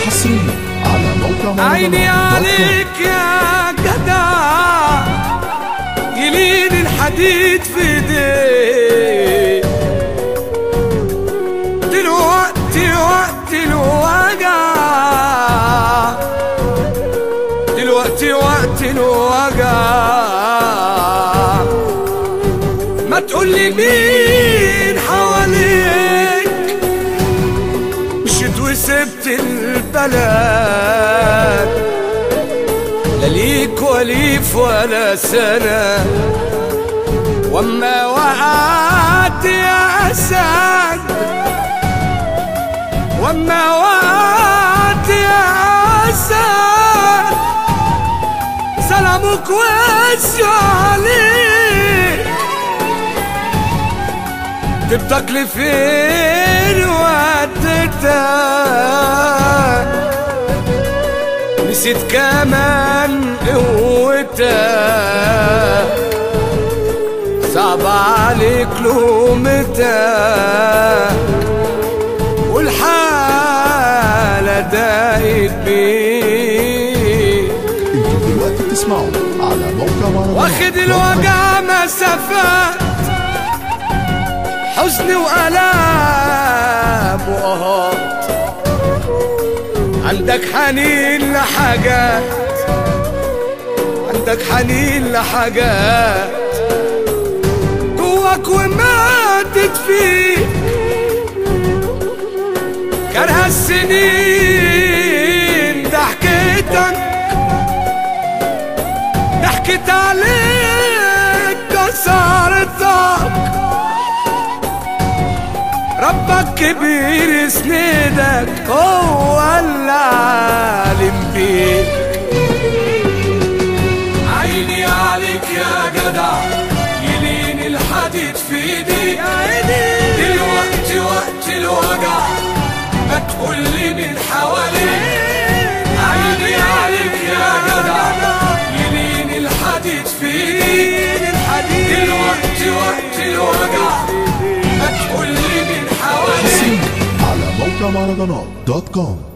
حصريا على موقع عيني مهرجانات دوت كوم. عليك يا جدع يلين الحديد في ايديك دلوقتي وقت الوجع دلوقتي وقت الوجع ما تقولي مين حواليك مشيت وسبت البلد لا ليك وليف ولا سنة واما وقعت يا أسد واما وقعت يا أسد سلامك واسع عليك جبتك لفين وديتك نسيت كمان قوتك صعب عليك لومتك والحالة ضاقت بيك انتوا دلوقتي بتسمعوا على موقع مهرجانات واخد دوت كوم. الوجع مسافات حزن وألام وقهات عندك حنين لحاجات عندك حنين لحاجات جواك وماتت فيك كره السنين ضحكتك ضحكت عليك كسرتك ربك كبير يسندك هو اللي عالم بيك عيني عليك يا جدع يلين الحديد في ايديك دلوقتي وقت الوجع ما تقولي من حواليك عيني عليك يا جدع يلين الحديد في ايديك دلوقتي وقت الوجع ما تقولي من حواليك حصريا على موقع مهرجانات دوت كوم